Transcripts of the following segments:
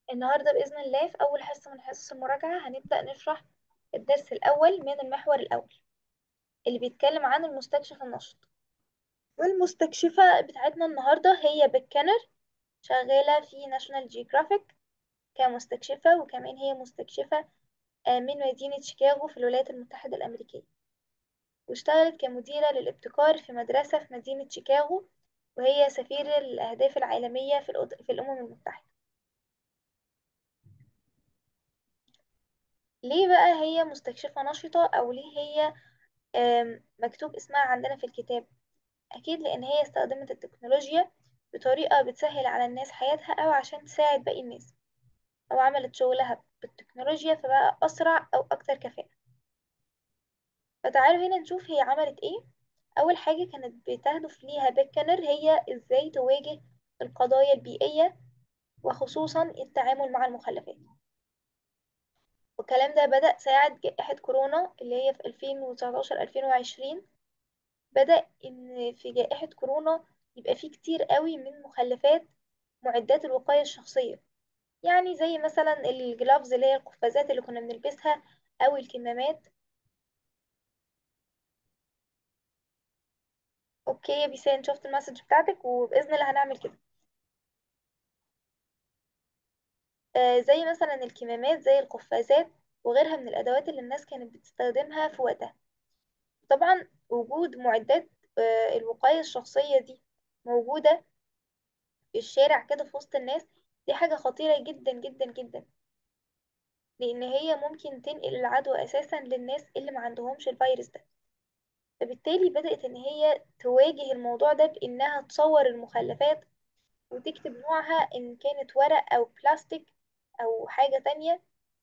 النهاردة بإذن الله في أول حصة من حصص المراجعة هنبدأ نشرح الدرس الأول من المحور الأول اللي بيتكلم عن المستكشف النشط والمستكشفة بتاعتنا النهاردة هي بيك كانر شغالة في ناشونال جيوغرافيك كمستكشفة وكمان هي مستكشفة آه، من مدينة شيكاغو في الولايات المتحدة الأمريكية واشتغلت كمديرة للابتكار في مدرسة في مدينة شيكاغو وهي سفير الأهداف العالمية في, الأد- في الأمم المتحدة ليه بقى هي مستكشفة نشطة أو ليه هي آم، مكتوب اسمها عندنا في الكتاب أكيد لأن هي استخدمت التكنولوجيا بطريقة بتسهل على الناس حياتها أو عشان تساعد باقي الناس أو عملت شغلها بالتكنولوجيا فبقى أسرع أو أكتر كفاءة فتعالوا هنا نشوف هي عملت إيه أول حاجة كانت بتهدف ليها بيكنر هي إزاي تواجه القضايا البيئية وخصوصا التعامل مع المخلفات والكلام ده بدأ ساعة جائحة كورونا اللي هي في 2019-2020 بدأ إن في جائحة كورونا يبقى فيه كتير قوي من مخلفات معدات الوقاية الشخصية يعني زي مثلا الجلافز اللي هي القفازات اللي كنا بنلبسها أو الكمامات أوكي يا بيسان شفت المسج بتاعتك وبإذن الله هنعمل كده آه زي مثلا الكمامات زي القفازات وغيرها من الأدوات اللي الناس كانت بتستخدمها في وقتها طبعا وجود معدات آه الوقاية الشخصية دي موجودة في الشارع كده في وسط الناس دي حاجة خطيرة جدا جدا جدا لأن هي ممكن تنقل العدوى أساسا للناس اللي ما عندهمش الفيروس ده فبالتالي بدأت إن هي تواجه الموضوع ده بإنها تصور المخلفات وتكتب نوعها إن كانت ورق أو بلاستيك أو حاجة تانية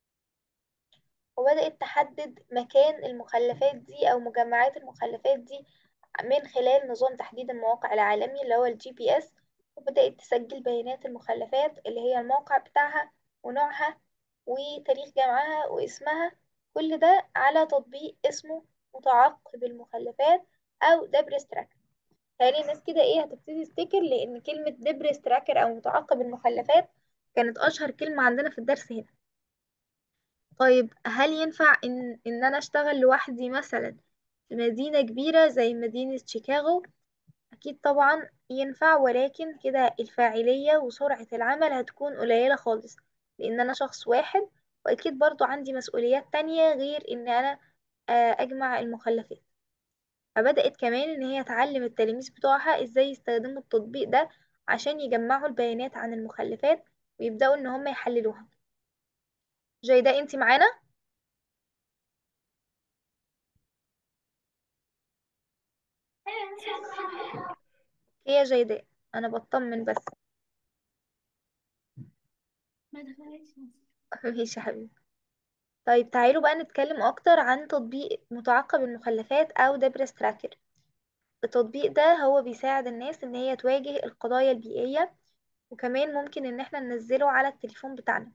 وبدأت تحدد مكان المخلفات دي أو مجمعات المخلفات دي من خلال نظام تحديد المواقع العالمي اللي هو الجي بي اس وبدأت تسجل بيانات المخلفات اللي هي الموقع بتاعها ونوعها وتاريخ جمعها واسمها كل ده على تطبيق اسمه متعقب المخلفات أو دبرس تراكر يعني الناس كده ايه هتبتدي تفتكر لأن كلمة دبرس تراكر أو متعقب المخلفات كانت أشهر كلمة عندنا في الدرس هنا طيب هل ينفع إن إن أنا أشتغل لوحدي مثلا في مدينة كبيرة زي مدينة شيكاغو أكيد طبعا ينفع ولكن كده الفاعلية وسرعة العمل هتكون قليلة خالص لأن أنا شخص واحد وأكيد برضو عندي مسؤوليات تانية غير إن أنا آه، أجمع المخلفات فبدأت كمان إن هي تعلم التلاميذ بتوعها إزاي يستخدموا التطبيق ده عشان يجمعوا البيانات عن المخلفات ويبدأوا إن هم يحللوها جيدة أنت معانا؟ هي يا جيدة أنا بطمن بس ماشي يا حبيبي طيب تعالوا بقى نتكلم أكتر عن تطبيق متعقب المخلفات أو دبرس تراكر التطبيق ده هو بيساعد الناس إن هي تواجه القضايا البيئية وكمان ممكن إن احنا ننزله على التليفون بتاعنا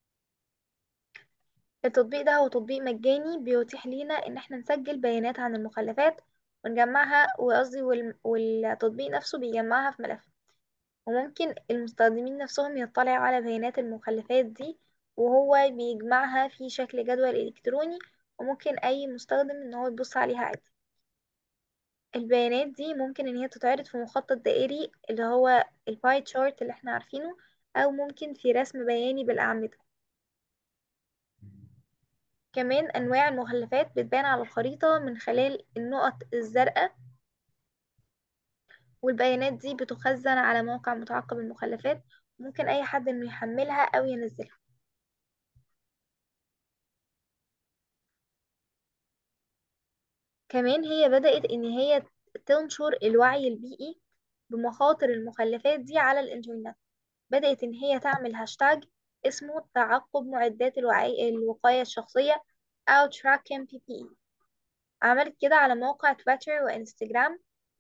التطبيق ده هو تطبيق مجاني بيتيح لينا إن احنا نسجل بيانات عن المخلفات ونجمعها وقصدي وال- والتطبيق نفسه بيجمعها في ملف وممكن المستخدمين نفسهم يطلعوا على بيانات المخلفات دي وهو بيجمعها في شكل جدول إلكتروني وممكن أي مستخدم إن هو يبص عليها عادي البيانات دي ممكن إن هي تتعرض في مخطط دائري اللي هو الباي تشارت اللي احنا عارفينه أو ممكن في رسم بياني بالأعمدة كمان أنواع المخلفات بتبان على الخريطة من خلال النقط الزرقاء والبيانات دي بتخزن على موقع متعقب المخلفات ممكن أي حد إنه يحملها أو ينزلها كمان هي بدأت إن هي تنشر الوعي البيئي بمخاطر المخلفات دي على الإنترنت بدأت إن هي تعمل هاشتاج اسمه تعقب معدات الوعي الوقاية الشخصية أو Track MPP عملت كده على مواقع تويتر وإنستجرام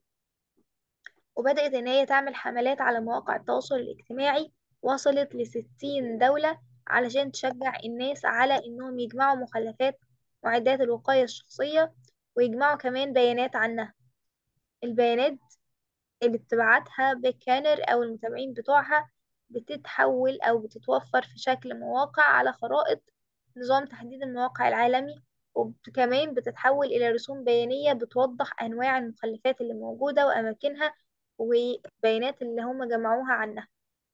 وبدأت إن هي تعمل حملات على مواقع التواصل الاجتماعي وصلت لستين دولة علشان تشجع الناس على إنهم يجمعوا مخلفات معدات الوقاية الشخصية ويجمعوا كمان بيانات عنها البيانات اللي بتبعتها بكانر أو المتابعين بتوعها بتتحول أو بتتوفر في شكل مواقع على خرائط نظام تحديد المواقع العالمي وكمان بتتحول إلى رسوم بيانية بتوضح أنواع المخلفات اللي موجودة وأماكنها وبيانات اللي هم جمعوها عنها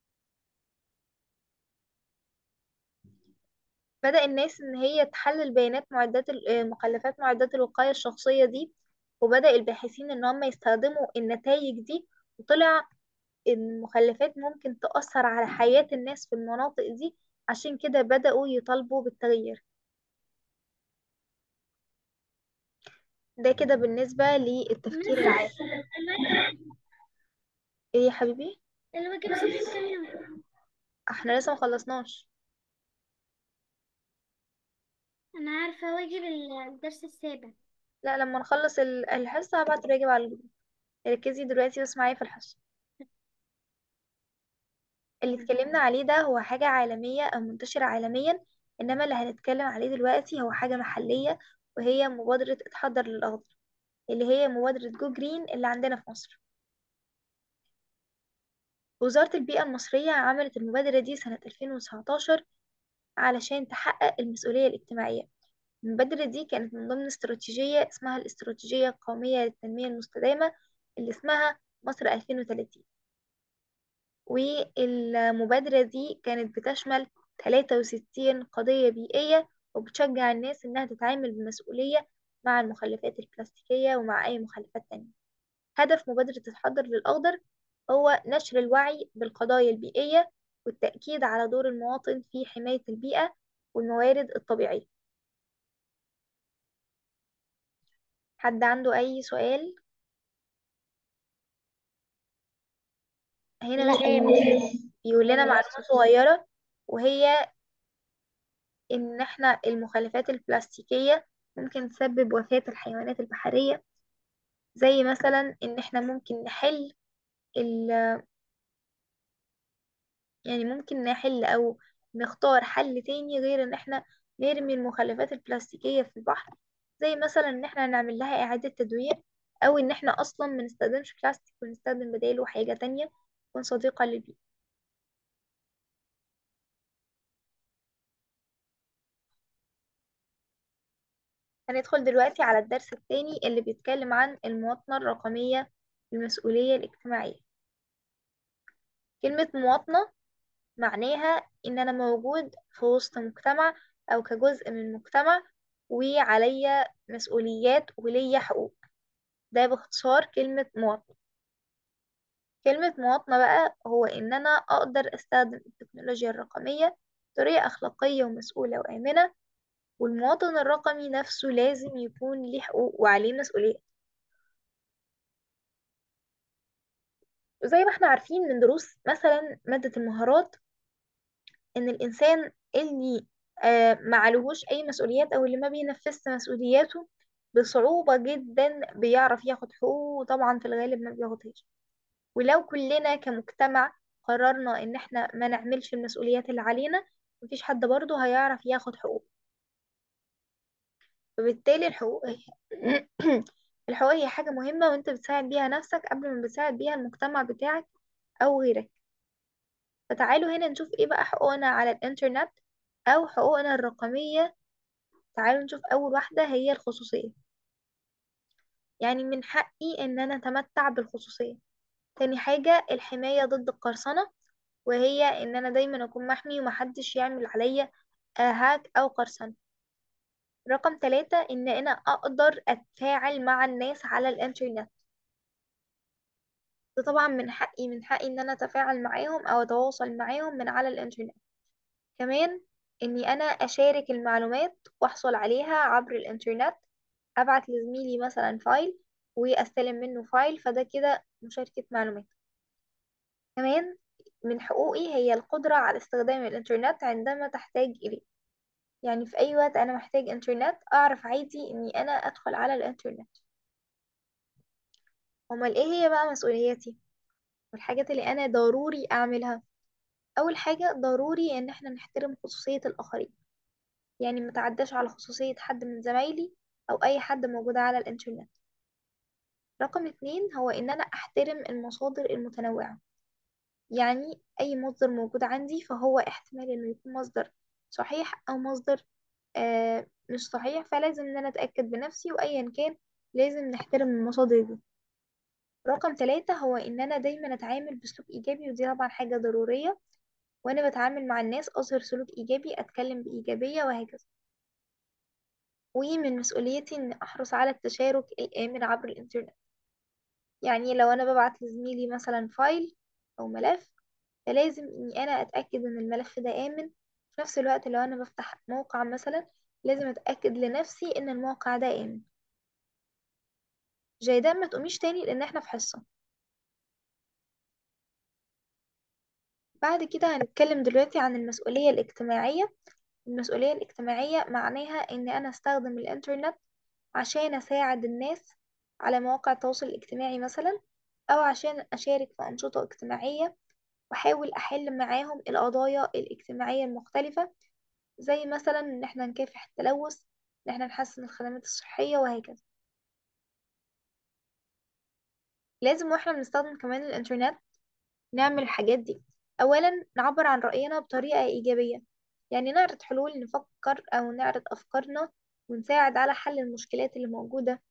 بدأ الناس إن هي تحلل بيانات معدات ال- آه، مخلفات معدات الوقاية الشخصية دي وبدأ الباحثين إن هم يستخدموا النتائج دي وطلع إن المخلفات ممكن تأثر على حياة الناس في المناطق دي عشان كده بدأوا يطالبوا بالتغيير ده كده بالنسبة للتفكير العام ايه يا حبيبي الواجب صفحة كام يوم احنا لسه مخلصناش أنا عارفة واجب الدرس السابع لا لما نخلص ال- الحصة هبعت الواجب على الجروب ركزي دلوقتي بس معايا في الحصة اللي اتكلمنا عليه ده هو حاجة عالمية أو منتشرة عالميا إنما اللي هنتكلم عليه دلوقتي هو حاجة محلية وهي مبادرة اتحضر للأخضر اللي هي مبادرة جو جرين اللي عندنا في مصر وزارة البيئة المصرية عملت المبادرة دي سنة 2019 علشان تحقق المسؤولية الاجتماعية المبادرة دي كانت من ضمن استراتيجية اسمها الاستراتيجية القومية للتنمية المستدامة اللي اسمها مصر 2030 والمبادرة دي كانت بتشمل 63 قضية بيئية وبتشجع الناس إنها تتعامل بمسؤولية مع المخلفات البلاستيكية ومع أي مخلفات تانية هدف مبادرة التحضر للأخضر هو نشر الوعي بالقضايا البيئية والتأكيد على دور المواطن في حماية البيئة والموارد الطبيعية حد عنده أي سؤال؟ هنا لا بس يا مس بيقول لنا معلومة صغيرة وهي إن إحنا المخلفات البلاستيكية ممكن تسبب وفاة الحيوانات البحرية زي مثلا إن إحنا ممكن نحل ال يعني ممكن نحل أو نختار حل تاني غير إن إحنا نرمي المخلفات البلاستيكية في البحر زي مثلا إن إحنا نعمل لها إعادة تدوير أو إن إحنا أصلا ما نستخدمش بلاستيك ونستخدم بداله حاجة تانية تكون صديقة للبيئة هندخل دلوقتي على الدرس الثاني اللي بيتكلم عن المواطنة الرقمية المسؤولية الاجتماعية كلمة مواطنة معناها إن أنا موجود في وسط مجتمع أو كجزء من المجتمع وعليا مسؤوليات وليا حقوق ده باختصار كلمة مواطنة كلمة مواطنة بقى هو إن أنا أقدر أستخدم التكنولوجيا الرقمية بطريقة أخلاقية ومسؤولة وآمنة والمواطن الرقمي نفسه لازم يكون ليه حقوق وعليه مسؤولية وزي ما احنا عارفين من دروس مثلا مادة المهارات إن الإنسان اللي آه معلهوش أي مسؤوليات أو اللي ما بينفذش مسؤولياته بصعوبة جدا بيعرف ياخد حقوقه وطبعا في الغالب ما بياخدهاش ولو كلنا كمجتمع قررنا إن احنا ما نعملش المسؤوليات اللي علينا مفيش حد برضه هيعرف ياخد حقوقه فبالتالي الحقوق هي الحقوق هي حاجة مهمة وانت بتساعد بيها نفسك قبل ما بتساعد بيها المجتمع بتاعك أو غيرك فتعالوا هنا نشوف ايه بقى حقوقنا على الإنترنت أو حقوقنا الرقمية تعالوا نشوف أول واحدة هي الخصوصية يعني من حقي إن أنا أتمتع بالخصوصية تاني حاجة الحماية ضد القرصنة وهي إن أنا دايما أكون محمي ومحدش يعمل عليا آه، هاك أو قرصنة رقم ثلاثة إن أنا أقدر أتفاعل مع الناس على الإنترنت ده طبعا من حقي من حقي إن أنا أتفاعل معاهم أو أتواصل معاهم من على الإنترنت كمان إني أنا أشارك المعلومات وأحصل عليها عبر الإنترنت أبعت لزميلي مثلا فايل وأستلم منه فايل فده كده مشاركة معلومات كمان من حقوقي هي القدرة على استخدام الإنترنت عندما تحتاج إليه يعني في أي وقت أنا محتاج إنترنت أعرف عادي إني أنا أدخل على الإنترنت أمال إيه هي بقى مسؤولياتي والحاجات اللي أنا ضروري أعملها أول حاجة ضروري إن إحنا نحترم خصوصية الآخرين يعني متعداش على خصوصية حد من زمايلي أو أي حد موجود على الإنترنت رقم اتنين هو إن أنا أحترم المصادر المتنوعة يعني أي مصدر موجود عندي فهو احتمال إنه يكون مصدر صحيح أو مصدر آه مش صحيح فلازم إن أنا أتأكد بنفسي وأيا كان لازم نحترم المصادر دي رقم ثلاثة هو إن أنا دايما أتعامل بسلوك إيجابي ودي طبعا حاجة ضرورية وأنا بتعامل مع الناس أظهر سلوك إيجابي أتكلم بإيجابية وهكذا ومن مسؤوليتي إن أحرص على التشارك الآمن عبر الإنترنت يعني لو أنا ببعت لزميلي مثلا فايل أو ملف فلازم إني أنا أتأكد إن الملف ده آمن في نفس الوقت لو أنا بفتح موقع مثلا لازم أتأكد لنفسي إن الموقع ده آمن جيدان ما تقوميش تاني لأن احنا في حصة بعد كده هنتكلم دلوقتي عن المسؤولية الاجتماعية المسؤولية الاجتماعية معناها إن أنا أستخدم الإنترنت عشان أساعد الناس على مواقع التواصل الاجتماعي مثلا أو عشان أشارك في أنشطة اجتماعية وأحاول أحل معاهم القضايا الاجتماعية المختلفة زي مثلا إن احنا نكافح التلوث إن احنا نحسن الخدمات الصحية وهكذا لازم واحنا بنستخدم كمان الإنترنت نعمل الحاجات دي أولا نعبر عن رأينا بطريقة إيجابية يعني نعرض حلول نفكر أو نعرض أفكارنا ونساعد على حل المشكلات اللي موجودة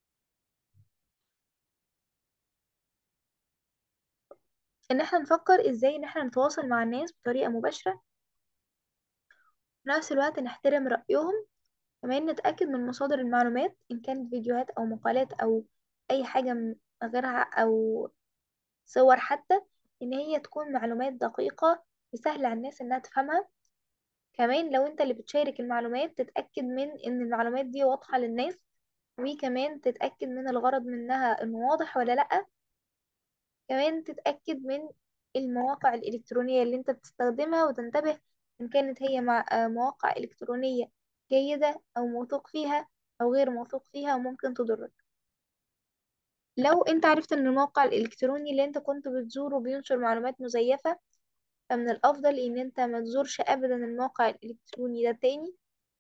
إن احنا نفكر إزاي إن احنا نتواصل مع الناس بطريقة مباشرة في نفس الوقت نحترم رأيهم كمان نتأكد من مصادر المعلومات إن كانت فيديوهات أو مقالات أو أي حاجة من غيرها أو صور حتى إن هي تكون معلومات دقيقة وسهلة على الناس إنها تفهمها كمان لو أنت اللي بتشارك المعلومات تتأكد من إن المعلومات دي واضحة للناس وكمان تتأكد من الغرض منها إنه واضح ولا لأ كمان تتأكد من المواقع الإلكترونية اللي أنت بتستخدمها وتنتبه إن كانت هي مع آه، مواقع إلكترونية جيدة أو موثوق فيها أو غير موثوق فيها وممكن تضرك لو أنت عرفت إن الموقع الإلكتروني اللي أنت كنت بتزوره بينشر معلومات مزيفة فمن الأفضل إن أنت ما تزورش أبدا الموقع الإلكتروني ده تاني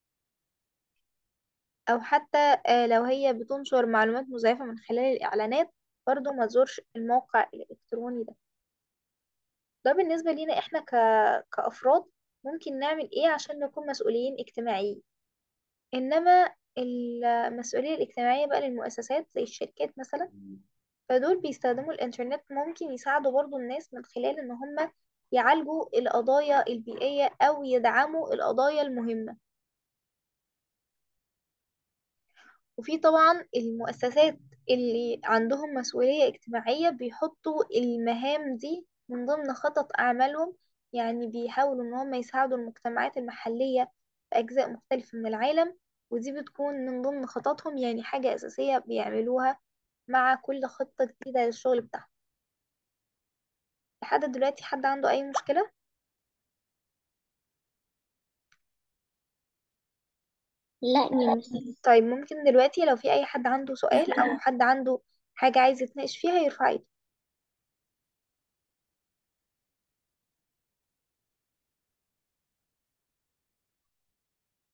أو حتى آه، لو هي بتنشر معلومات مزيفة من خلال الإعلانات برضو ما تزورش الموقع الإلكتروني ده ده بالنسبة لينا إحنا ك... كأفراد ممكن نعمل إيه عشان نكون مسؤولين اجتماعيين إنما المسؤولية الاجتماعية بقى للمؤسسات زي الشركات مثلا فدول بيستخدموا الإنترنت ممكن يساعدوا برضو الناس من خلال إن هم يعالجوا القضايا البيئية أو يدعموا القضايا المهمة وفي طبعا المؤسسات اللي عندهم مسؤولية اجتماعية بيحطوا المهام دي من ضمن خطط أعمالهم يعني بيحاولوا إن هم يساعدوا المجتمعات المحلية في أجزاء مختلفة من العالم ودي بتكون من ضمن خططهم يعني حاجة أساسية بيعملوها مع كل خطة جديدة للشغل بتاعهم لحد دلوقتي حد عنده أي مشكلة؟ لا يا مس طيب ممكن دلوقتي لو في أي حد عنده سؤال أو حد عنده حاجة عايز يتناقش فيها يرفع ايده